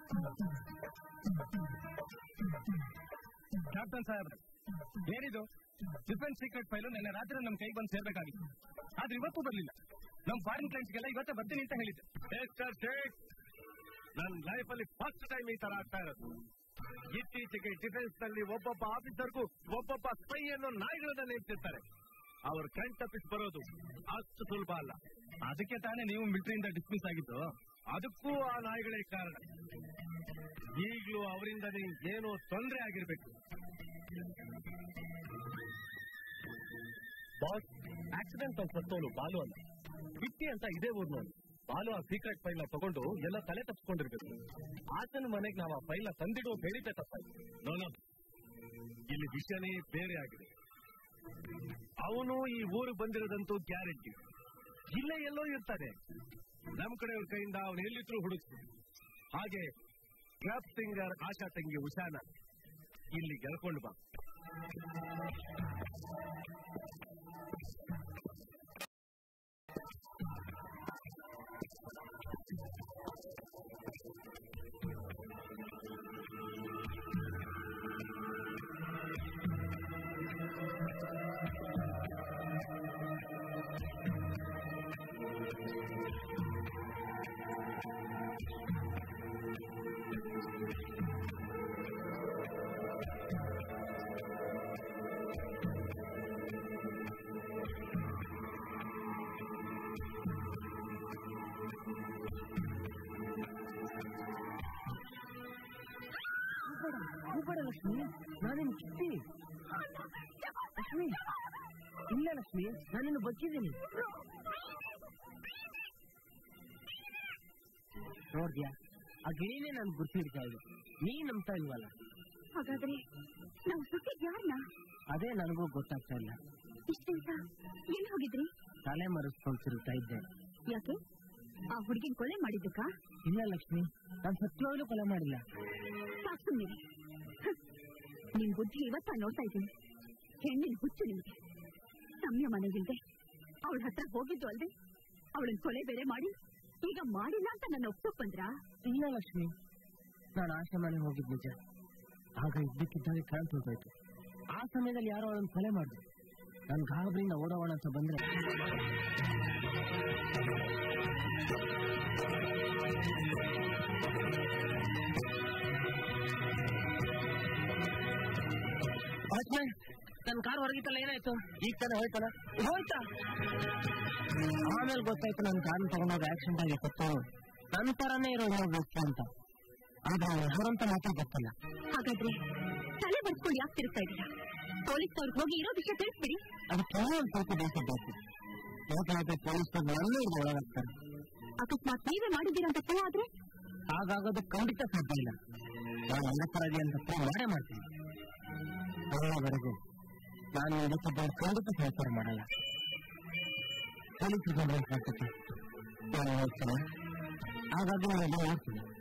captain Saheb ಏನಿದು defence secret file ನಿನ್ನೆ ರಾತ್ರಿ ನಮ್ ಕೈಗೆ ಬಂದು ಸೇರ್ಬೇಕಾಗಿತ್ತು ಆದ್ರೆ ಇವತ್ತು ಬರ್ಲಿಲ್ಲ ನಮ್ ಫಾರಿನ್ ಕ್ಲೈಂಟ್ಸ್ಗೆಲ್ಲ ಇವತ್ತೇ ಬರ್ತೀನಿ ಅಂತ ಹೇಳಿದ್ದೆ ಮಿಸ್ಟರ್ ಶೇಖ್ ನನ್ನ ಲೈಫ್ ಅಲ್ಲಿ ಫಸ್ಟ್ ಟೈಮ್ ಈ ತರ ಆಗ್ತಾ ಇರೋದು ಇತ್ತೀಚೆಗೆ ಡಿಫೆನ್ಸ್ ನಲ್ಲಿ ಒಬ್ಬೊಬ್ಬ ಆಫೀಸರ್ಗೂ ಒಬ್ಬೊಬ್ಬ ಸ್ಪೈ ಅನ್ನೋ ನಾಯಿಗಳನ್ನ ನೇಮಿಸಿರ್ತಾರೆ ಅವ್ರ ಕಣ್ ತಪ್ಪಿಸಿ ಬರೋದು ಅಷ್ಟು ಸುಲಭ ಅಲ್ಲ ಅದಕ್ಕೆ ತಾನೇ ನೀವು ಮಿಲಿಟರಿಯಿಂದ ಡಿಸ್ಮಿಸ್ ಆಗಿದ್ದು ಅದಕ್ಕೂ ಆ ನಾಯಿಗಳೇ ಕಾರಣ ಈಗಲೂ ಅವರಿಂದನೇ ಏನೋ ತೊಂದರೆ ಆಗಿರ್ಬೇಕು ಬಾಸ್ ಆಕ್ಸಿಡೆಂಟ್ ಅಂತ ಸತ್ತೋನು ಬಾಲು ಅಲ್ಲ ಬಿಟ್ಟಿ ಅಂತ ಇದೇ ಊರ್ನವನು ಬಾಲು ಆ ಸೀಕ್ರೆಟ್ ಫೈಲ್ ನ ತಗೊಂಡು ಎಲ್ಲ ತಲೆ ತಪ್ಪಿಸ್ಕೊಂಡಿರ್ಬೇಕು ಆತನ ಮನೆಗೆ ನಾವು ಆ ಫೈಲ್ ನ ತಂದಿಡುವ ಹೇಳಿದ್ದೆ ತಪ್ಪಾಯ್ತು ನೋನೋ ಇಲ್ಲಿ ವಿಷಯನೇ ಬೇರೆ ಆಗಿದೆ ಅವನು ಈ ಊರು ಬಂದಿರೋದಂತೂ ಗ್ಯಾರಂಟಿ ಇಲ್ಲೇ ಎಲ್ಲೋ ಇರ್ತಾನೆ ನಮ್ ಕಡೆಯವ್ರ ಕೈಯಿಂದ ಅವನು ಎಲ್ಲಿದ್ರು ಹುಡುಕ್ತು ಹಾಗೆ ಕ್ಲಬ್ ಸಿಂಗರ್ ಆಶಾ ತಂಗಿ ಉಷಾನ ಇಲ್ಲಿ ಗೆಲ್ಕೊಂಡು ಬಾ ಕೂಬೇಡ ಲಕ್ಷ್ಮಿ ನಾನೇನು ಕಿತ್ತಿ ಲಕ್ಷ್ಮಿ ಇಲ್ಲ ಲಕ್ಷ್ಮಿ ನಾನಿನ್ನು ಬಚ್ಚಿದ್ದೀನಿ ನೋಡ್ದ್ಯಾ ಆ ಗಿಳಿನೇ ನನ್ ಗುರ್ತಿಡ್ತಾ ಇದೆ ನೀ ನಂಬ್ತಾ ಇಲ್ವಲ್ಲ ಹಾಗಾದ್ರೆ ನಾವು ಸುಟ್ಟಿದ್ ಯಾರನ್ನ ಅದೇ ನನಗೂ ಗೊತ್ತಾಗ್ತಾ ಇಲ್ಲ ಇಷ್ಟ ದಿವಸ ಎಲ್ಲಿ ಹೋಗಿದ್ರಿ ತಲೆ ಮರೆಸ್ಕೊಂಡು ತಿರುಗ್ತಾ ಇದ್ದೆ ಯಾಕೆ ಆ ಹುಡುಗಿನ ಕೊಲೆ ಮಾಡಿದ್ದಕ್ಕ ಇಲ್ಲ ಲಕ್ಷ್ಮಿ ನಾನು ಸತ್ಯವಾಗ್ಲೂ ಕೊಲೆ ಮಾಡಿಲ್ಲ ಸಾಕ್ ಸುಮ್ಮನೆ ನಿಮ್ ಬುದ್ಧಿ ಇವತ್ತ ನೋಡ್ತಾ ಇದ್ದೀನಿ ಹೆಣ್ಣಿನ ಹುಚ್ಚು ನಿಮ್ಗೆ ಸಂಯಮನ ಇಲ್ದೆ ಅವಳ ಹತ್ರ ಹೋಗಿದ್ದು ಅಲ್ದೆ ಅವಳನ್ನ ಕೊಲೆ ಬೇರೆ ಮಾಡಿ ಈಗ ಮಾಡಿಲ್ಲ ಅಂತ ನನ್ನ ಒಪ್ಸೋಕ್ ಬಂದ್ರಾ ಇಲ್ಲ ಲಕ್ಷ್ಮಿ ನಾನು ಆಶೆ ಮನೆ ಹೋಗಿದ್ ನಿಜ ಆಗ ಇದ್ದಕ್ಕಿದ್ದಾಗ ಕಾಣ್ ಹೋಯ್ತು ಆ ಸಮಯದಲ್ಲಿ ಯಾರೋ ಅವಳನ್ನು ಕೊಲೆ ಮಾಡಿದ್ರು ನನ್ ಗಾಬರಿಯಿಂದ ಓಡೋಣ ಅಂತ ಬಂದ್ರೆ ವಾಚ್ಮ್ಯಾನ್ ನನ್ ಕಾರ್ ಹೊರಗಿತ್ತಲ್ಲ ಏನಾಯ್ತು ಈಗ ತಾನೇ ಹೋಯ್ತಲ್ಲ ಹೋಯ್ತಾ ಆಮೇಲೆ ಗೊತ್ತಾಯ್ತು ನನ್ ಕಾರ್ ತಗೊಂಡೋಗ ಆಕ್ಸಿಡೆಂಟ್ ಆಗಿ ಸತ್ತು ನಂತರನೇ ಇರೋ ಹೋಗ್ಬೇಕು ಅಂತ ಆದ್ರೆ ಯಾರಂತ ಮಾತ್ರ ಗೊತ್ತಲ್ಲ ಹಾಗಾದ್ರೆ ತಲೆ ಬರ್ಸ್ಕೊಂಡು ಯಾಕೆ ತಿರುಗ್ತಾ ಇದ್ದೀರಾ ಪೊಲೀಸ್ನವ್ರಿಗೆ ಹೋಗಿ ಇರೋ ವಿಷಯ ತಿಳಿಸ್ಬಿಡಿ ಅದಕ್ಕೆ ಒಂದು ಸ್ವಲ್ಪ ಬೇಸಬೇಕು ಯಾಕಂದ್ರೆ ಪೊಲೀಸ್ ನನ್ನೂ ಇದು ಒಳಗಾಗ್ತಾರೆ ಅಕಸ್ಮಾತ್ ನೀವೇ ಮಾಡಿದ್ದೀರಾ ಅಂತ ಪ್ರೂವ್ ಆದ್ರೆ ಹಾಗಾಗೋದು ಖಂಡಿತ ಸಾಧ್ಯ ಇಲ್ಲ ನಾನು ಅಪರಾಧಿ ಅಂತ ಪ್ರೂವ್ ಮಾಡೇ ಮಾಡ್ತೀನಿ ಅಲ್ಲಿವರೆಗೂ ನಾನು ಇದಕ್ಕೆ ಖಂಡಿತ ಸಹಕಾರ ಮಾಡಲ್ಲ ಪೊಲೀಸರು ಬಂದ್ರೆ ಸಾಕಕ್ಕೆ ನಾನು ಹೋಗ್ತೇನೆ ಹಾಗಾಗಿ ನಾನು ಹೋಗ್ತೀನಿ